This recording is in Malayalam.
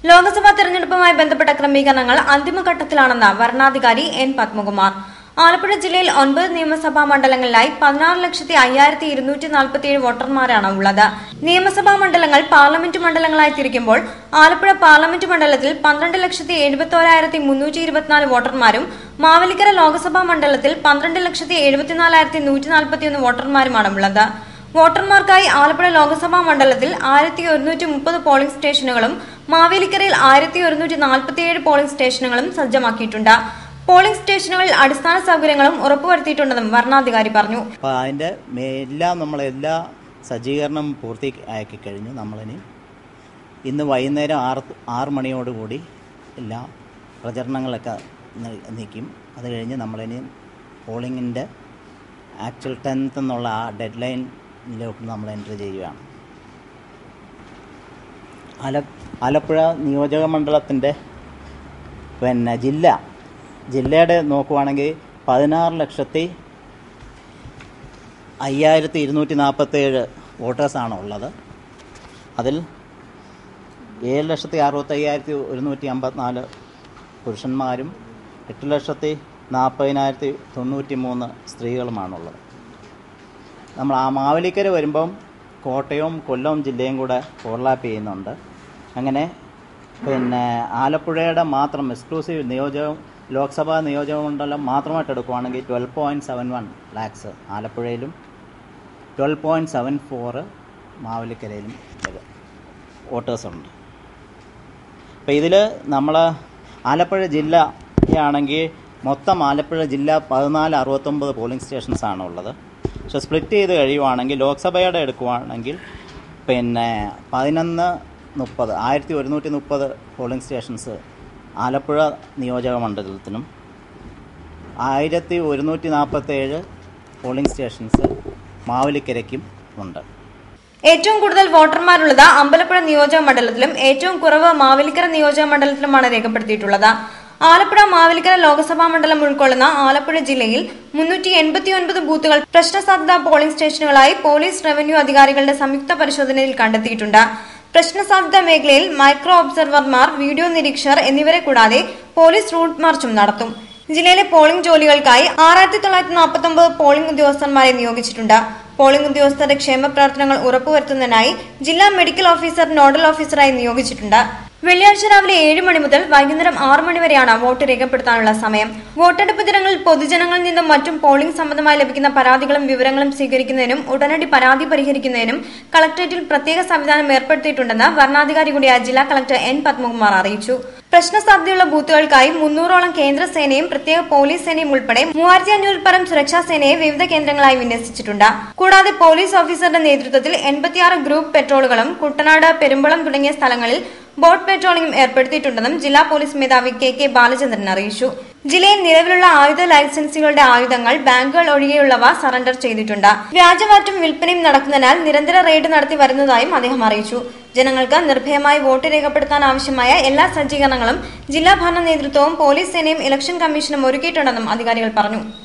ലോക്സഭാ തെരഞ്ഞെടുപ്പുമായി ബന്ധപ്പെട്ട ക്രമീകരണങ്ങൾ അന്തിമഘട്ടത്തിലാണെന്ന് വരണാധികാരി എൻ പത്മകുമാർ ആലപ്പുഴ ജില്ലയിൽ ഒൻപത് നിയമസഭാ മണ്ഡലങ്ങളിലായി പതിനാറ് ലക്ഷത്തി അയ്യായിരത്തി ഇരുന്നൂറ്റി നാൽപ്പത്തിയേഴ് വോട്ടർമാരാണ് ഉള്ളത് നിയമസഭാ മണ്ഡലങ്ങൾ പാർലമെന്റ് മണ്ഡലങ്ങളായി തിരിക്കുമ്പോൾ ആലപ്പുഴ പാർലമെന്റ് മണ്ഡലത്തിൽ പന്ത്രണ്ട് ലക്ഷത്തി എഴുപത്തോരായിരത്തി മുന്നൂറ്റി ഇരുപത്തിനാല് വോട്ടർമാരും മാവേലിക്കര ലോക്സഭാ മണ്ഡലത്തിൽ പന്ത്രണ്ട് ലക്ഷത്തി എഴുപത്തിനാലായിരത്തി നൂറ്റി നാൽപ്പത്തിയൊന്ന് വോട്ടർമാരുമാണ് ഉള്ളത് വോട്ടർമാർക്കായി ആലപ്പുഴ ലോക്സഭാ മണ്ഡലത്തിൽ ആയിരത്തി ഒരുന്നൂറ്റി മുപ്പത് പോളിംഗ് സ്റ്റേഷനുകളും മാവേലിക്കരയിൽ ആയിരത്തി ഒരുന്നൂറ്റി നാൽപ്പത്തിയേഴ് പോളിംഗ് സ്റ്റേഷനുകളും സജ്ജമാക്കിയിട്ടുണ്ട് പോളിംഗ് സ്റ്റേഷനുകളിൽ അടിസ്ഥാന സൗകര്യങ്ങളും ഉറപ്പുവരുത്തിയിട്ടുണ്ടെന്നും വരണാധികാരി പറഞ്ഞു അപ്പോൾ അതിൻ്റെ എല്ലാം നമ്മളെല്ലാ സജ്ജീകരണം പൂർത്തിയാക്കി കഴിഞ്ഞു നമ്മളിനി ഇന്ന് വൈകുന്നേരം ആറ് ആറ് മണിയോടുകൂടി എല്ലാ പ്രചരണങ്ങളൊക്കെ നി- നീക്കും അത് കഴിഞ്ഞ് നമ്മളിനി പോളിങ്ങിൻ്റെ ആക്ച്വൽ ടെൻത്ത് എന്നുള്ള ആ ഡെഡ് ലൈനിലോട്ട് നമ്മൾ എൻട്രി ചെയ്യുകയാണ് ആല ആലപ്പുഴ നിയോജക മണ്ഡലത്തിൻ്റെ പിന്നെ ജില്ല ജില്ലയുടെ നോക്കുവാണെങ്കിൽ പതിനാറ് ലക്ഷത്തി അയ്യായിരത്തി ഇരുന്നൂറ്റി നാൽപ്പത്തേഴ് വോട്ടേഴ്സാണ് ഉള്ളത് അതിൽ ഏഴ് ലക്ഷത്തി അറുപത്തയ്യായിരത്തി ഒരുന്നൂറ്റി അമ്പത്തിനാല് പുരുഷന്മാരും എട്ട് ലക്ഷത്തി നാൽപ്പതിനായിരത്തി തൊണ്ണൂറ്റി മൂന്ന് സ്ത്രീകളുമാണുള്ളത് നമ്മൾ ആ മാവേലിക്കര വരുമ്പം കോട്ടയവും കൊല്ലവും ജില്ലയും കൂടെ ഓവർലാപ്പ് ചെയ്യുന്നുണ്ട് അങ്ങനെ പിന്നെ ആലപ്പുഴയുടെ മാത്രം എക്സ്ക്ലൂസീവ് നിയോജക ലോക്സഭാ നിയോജക മണ്ഡലം മാത്രമായിട്ട് എടുക്കുവാണെങ്കിൽ twelve point seven one lakhs ആലപ്പുഴയിലും ട്വൽവ് പോയിൻറ്റ് സെവൻ ഫോറ് മാവേലിക്കരയിലും വോട്ടേഴ്സുണ്ട് അപ്പോൾ ഇതിൽ നമ്മൾ ആലപ്പുഴ ജില്ലയാണെങ്കിൽ മൊത്തം ആലപ്പുഴ ജില്ല പതിനാല് അറുപത്തൊമ്പത് പോളിംഗ് സ്റ്റേഷൻസ് ആണ് ഉള്ളത് പക്ഷെ സ്പ്ലിറ്റ് ചെയ്ത് കഴിയുവാണെങ്കിൽ ലോക്സഭയുടെ എടുക്കുവാണെങ്കിൽ പിന്നെ പതിനൊന്ന് മുപ്പത് ആയിരത്തി ഒരുന്നൂറ്റി മുപ്പത് പോളിംഗ് സ്റ്റേഷൻസ് ആലപ്പുഴ നിയോജക മണ്ഡലത്തിനും ആയിരത്തി ഒരുന്നൂറ്റി നാൽപ്പത്തേഴ് പോളിംഗ് സ്റ്റേഷൻസ് മാവേലിക്കരയ്ക്കും ഉണ്ട് ഏറ്റവും കൂടുതൽ വോട്ടർമാരുള്ളത് അമ്പലപ്പുഴ നിയോജക മണ്ഡലത്തിലും ഏറ്റവും കുറവ് മാവേലിക്കര നിയോജക മണ്ഡലത്തിലുമാണ് രേഖപ്പെടുത്തിയിട്ടുള്ളത് ആലപ്പുഴ മാവേലിക്കര ലോക്സഭാ മണ്ഡലം ഉൾക്കൊള്ളുന്ന ആലപ്പുഴ ജില്ലയിൽ മുന്നൂറ്റി എൺപത്തിയൊൻപത് ബൂത്തുകൾ പ്രശ്നസാധ്യതാ പോളിംഗ് സ്റ്റേഷനുകളായി പോലീസ് റവന്യൂ അധികാരികളുടെ സംയുക്ത പരിശോധനയിൽ കണ്ടെത്തിയിട്ടുണ്ട് പ്രശ്നസാധ്യത മേഖലയിൽ മൈക്രോ ഒബ്സർവർമാർ വീഡിയോ നിരീക്ഷകർ എന്നിവരെ കൂടാതെ പോലീസ് റൂട്ട് മാർച്ചും നടത്തും ജില്ലയിലെ പോളിംഗ് ജോലികൾക്കായി ആറായിരത്തി തൊള്ളായിരത്തി നാൽപ്പത്തി ഒമ്പത് പോളിംഗ് ഉദ്യോഗസ്ഥന്മാരെ നിയോഗിച്ചിട്ടുണ്ട് പോളിംഗ് ഉദ്യോഗസ്ഥരുടെ ക്ഷേമ പ്രവർത്തനങ്ങൾ ഉറപ്പുവരുത്തുന്നതിനായി ജില്ലാ മെഡിക്കൽ ഓഫീസർ നോഡൽ ഓഫീസറായി നിയോഗിച്ചിട്ടുണ്ട് വെള്ളിയാഴ്ച രാവിലെ ഏഴ് മണി മുതൽ വൈകുന്നേരം ആറ് മണി വരെയാണ് വോട്ട് രേഖപ്പെടുത്താനുള്ള സമയം വോട്ടെടുപ്പ് ദിനങ്ങളിൽ പൊതുജനങ്ങളിൽ നിന്നും മറ്റും പോളിംഗ് സംബന്ധമായി ലഭിക്കുന്ന പരാതികളും വിവരങ്ങളും സ്വീകരിക്കുന്നതിനും ഉടനടി പരാതി പരിഹരിക്കുന്നതിനും കളക്ടറേറ്റിൽ പ്രത്യേക സംവിധാനം ഏർപ്പെടുത്തിയിട്ടുണ്ടെന്ന് വരണാധികാരി കൂടിയായ ജില്ലാ കളക്ടർ എൻ പത്മകുമാർ അറിയിച്ചു പ്രശ്ന സാധ്യതയുള്ള ബൂത്തുകൾക്കായി മുന്നൂറോളം കേന്ദ്ര സേനയും പ്രത്യേക പോലീസ് സേനയും ഉൾപ്പെടെ മൂവായിരത്തി അഞ്ഞൂറിൽ പരം സുരക്ഷാ സേനയെ വിവിധ കേന്ദ്രങ്ങളായി വിന്യസിച്ചിട്ടുണ്ട് കൂടാതെ പോലീസ് ഓഫീസറുടെ നേതൃത്വത്തിൽ എൺപത്തിയാറ് ഗ്രൂപ്പ് പെട്രോളുകളും കുട്ടനാട് പെരുമ്പളം തുടങ്ങിയ സ്ഥലങ്ങളിൽ ബോട്ട് പെട്രോളിംഗും ഏർപ്പെടുത്തിയിട്ടുണ്ടെന്നും ജില്ലാ പോലീസ് മേധാവി കെ കെ ബാലചന്ദ്രൻ അറിയിച്ചു ജില്ലയിൽ നിലവിലുള്ള ആയുധ ലൈസൻസുകളുടെ ആയുധങ്ങൾ ബാങ്കുകൾ ഒഴികെയുള്ളവ സറണ്ടർ ചെയ്തിട്ടുണ്ട് വ്യാജമാറ്റും വിൽപ്പനയും നടക്കുന്നതിനാൽ നിരന്തര റെയ്ഡ് നടത്തി വരുന്നതായും അദ്ദേഹം അറിയിച്ചു ജനങ്ങൾക്ക് നിർഭയമായി വോട്ട് രേഖപ്പെടുത്താൻ ആവശ്യമായ എല്ലാ സജ്ജീകരണങ്ങളും ജില്ലാ ഭരണ നേതൃത്വവും പോലീസ് സേനയും ഇലക്ഷൻ കമ്മീഷനും ഒരുക്കിയിട്ടുണ്ടെന്നും അധികാരികൾ പറഞ്ഞു